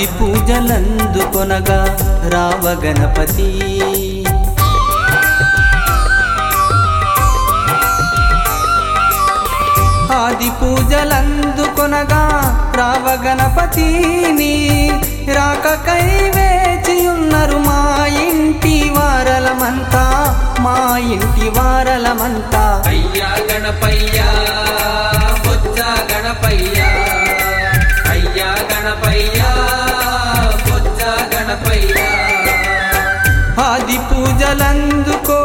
ఆది పూజలందుకొనగా రావ గణపతి ఆది పూజలందుకొనగా రావ గణపతిని రాకకై వేచియున్నారు మా ఇంటి వారలమంతా మా ఇంటి వారలమంతా అయ్యా గణపయ్యా బొజ్జ గణపయ్యా అయ్యా గణపయ్యా బొజ్జ గణపయ్యా ఆది పూజలందుకో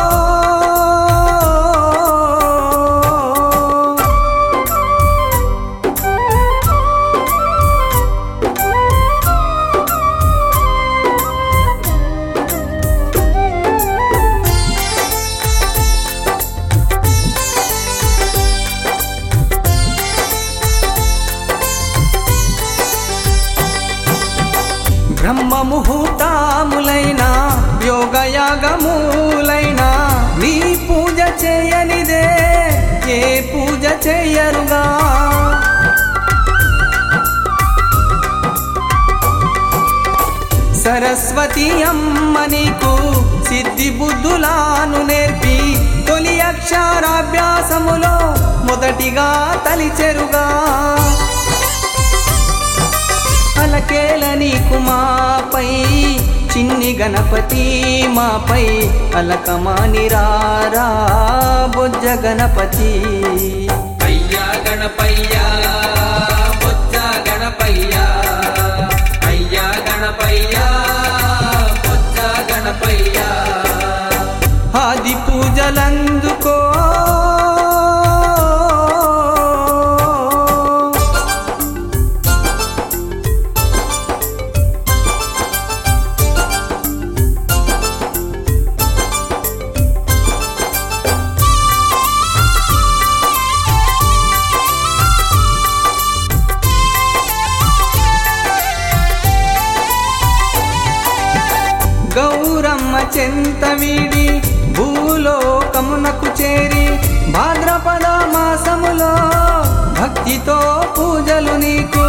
బ్రహ్మ ముహూర్తాములైన యోగయాగములైన నీ పూజ చేయనిదే ఏ పూజ చేయరుగా సరస్వతి అమ్మ నీకు సిద్ధి బుద్ధులాను నేర్పి తొలి అక్షరాభ్యాసములో మొదటిగా తలిచెరుగా అలకేల నీకు మాపై చిన్ని గణపతి మాపై అలకమాని రారా బొజ్జ గణపతి అయ్యా గణపయ్యా బొజ్జ గణపయ్యా అయ్యా గణపయ్యా బొజ్జ గణపయ్యా ఆది పూజలందుకో గౌరమ్మ చెంత వీడి భూలోకమునకు చేరి భాద్రపద మాసములో భక్తితో పూజలు నీకు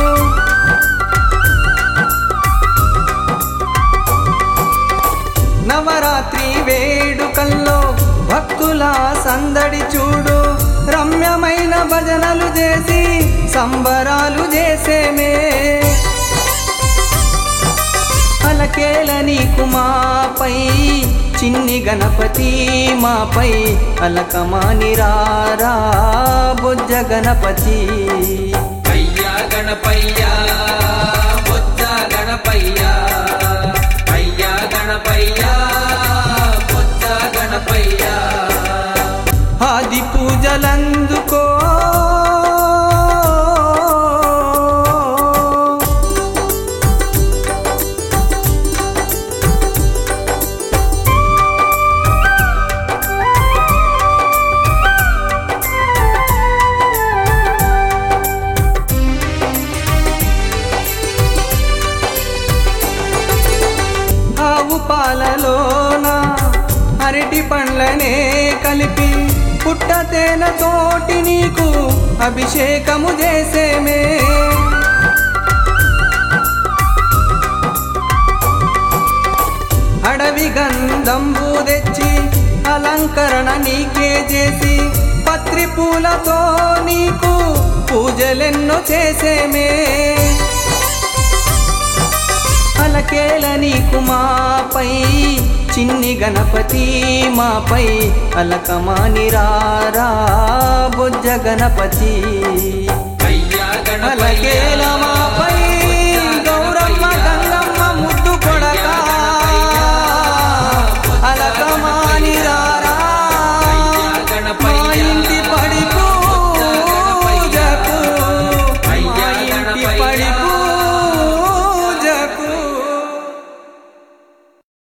నవరాత్రి వేడుకల్లో భక్తుల సందడి చూడు రమ్యమైన భజనలు చేసి సంబరాలు చేసేమే అలకేల నీకు మాపై చిన్ని గణపతి మాపై అలకమాని రారా బొజ్జ గణపతి అయ్యా గణపయ్యా బొజ్జ గణపయ్యా అయ్యా గణపయ్యా బొజ్జ గణపయ్యా ఆది పూజలందుకో ఆవు పాలలోన అరటి పండ్లనే కలిపి పుట్ట తేన తోటి నీకు అభిషేకము చేసేమే అడవి గంధంబు తెచ్చి అలంకరణ నీకే చేసి పత్రి పూలతో నీకు పూజలెన్నో చేసేమే అలకేల నీకు మాపై చిన్ని గణపతి మాపై అలకమాని రారా బొజ్జ గణపతి అయ్యా అలకేల గణపయ్యా మాపై